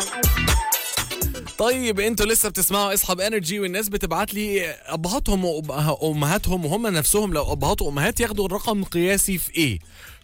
طيب انتوا لسه بتسمعوا اصحاب انرجي والناس بتبعت لي ابهاتهم وامهاتهم وهم نفسهم لو ابهات وامهات ياخدوا الرقم قياسي في ايه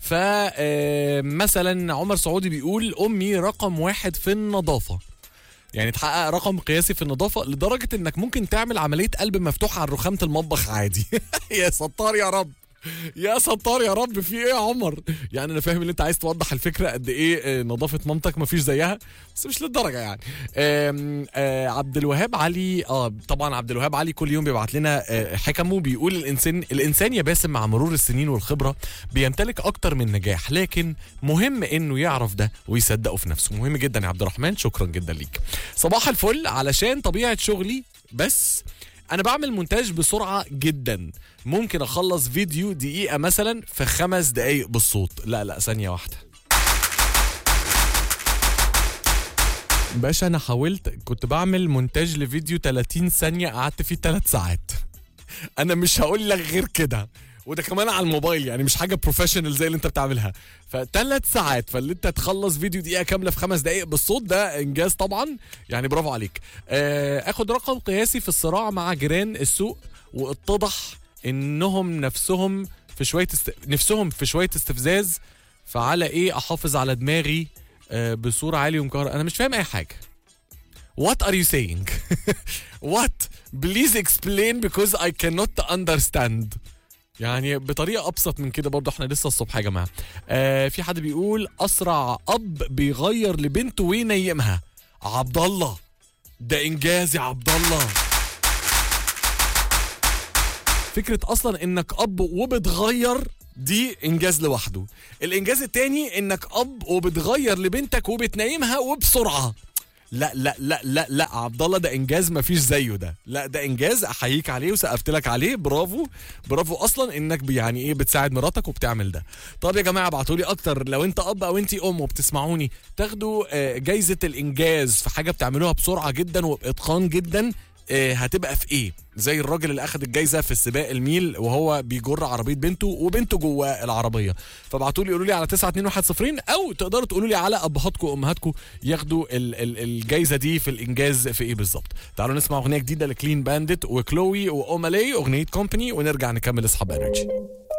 فمثلا عمر سعودي بيقول امي رقم واحد في النظافه يعني تحقق رقم قياسي في النظافه لدرجه انك ممكن تعمل عمليه قلب مفتوحه على رخامه المطبخ عادي يا ستار يا رب يا ستار يا رب في ايه يا عمر يعني انا فاهم ان انت عايز توضح الفكره قد ايه آه، نظافه مامتك مفيش زيها بس مش للدرجه يعني آم، آه، عبد الوهاب علي اه طبعا عبد الوهاب علي كل يوم بيبعت لنا آه، حكمه بيقول الانسان الانسان يا باسم مع مرور السنين والخبره بيمتلك اكتر من نجاح لكن مهم انه يعرف ده ويصدقه في نفسه مهم جدا يا عبد الرحمن شكرا جدا ليك صباح الفل علشان طبيعه شغلي بس انا بعمل مونتاج بسرعه جدا ممكن اخلص فيديو دقيقه مثلا في خمس دقايق بالصوت لا لا ثانيه واحده باشا انا حاولت كنت بعمل مونتاج لفيديو 30 ثانيه قعدت فيه 3 ساعات انا مش هقول لك غير كده وده كمان على الموبايل يعني مش حاجه بروفيشنال زي اللي انت بتعملها فثلاث ساعات فاللي انت تخلص فيديو دقيقه كامله في خمس دقائق بالصوت ده انجاز طبعا يعني برافو عليك آه، اخد رقم قياسي في الصراع مع جيران السوق واتضح انهم نفسهم في شويه است... نفسهم في شويه استفزاز فعلى ايه احافظ على دماغي آه، بصوره عاليه ومكهرباء انا مش فاهم اي حاجه What are you saying? What? Please explain because I cannot understand. يعني بطريقة أبسط من كده برضه احنا لسه الصبح يا جماعة. آه في حد بيقول أسرع أب بيغير لبنته وينيمها. عبد الله ده إنجاز يا عبد الله. فكرة أصلا إنك أب وبتغير دي إنجاز لوحده. الإنجاز التاني إنك أب وبتغير لبنتك وبتنيمها وبسرعة. لا لا لا لا لا عبد الله ده انجاز ما فيش زيه ده لا ده انجاز احييك عليه وسقفت لك عليه برافو برافو اصلا انك بي- يعني ايه بتساعد مراتك وبتعمل ده طب يا جماعه ابعتوا لي اكتر لو انت اب او انت ام وبتسمعوني تاخدوا آه، جايزه الانجاز في حاجه بتعملوها بسرعه جدا وباتقان جدا آه، هتبقى في ايه زي الراجل اللي اخذ الجايزه في السباق الميل وهو بيجر عربيه بنته وبنته جوه العربيه فابعتوا لي قولوا لي على 921 او تقدروا تقولوا لي على ابهاتكم وامهاتكم ياخدوا ال ال الجايزه دي في الانجاز في ايه بالظبط تعالوا نسمع اغنيه جديده لكلين بانديت وكلوي واومالي اغنيه كومباني ونرجع نكمل اصحاب انرجي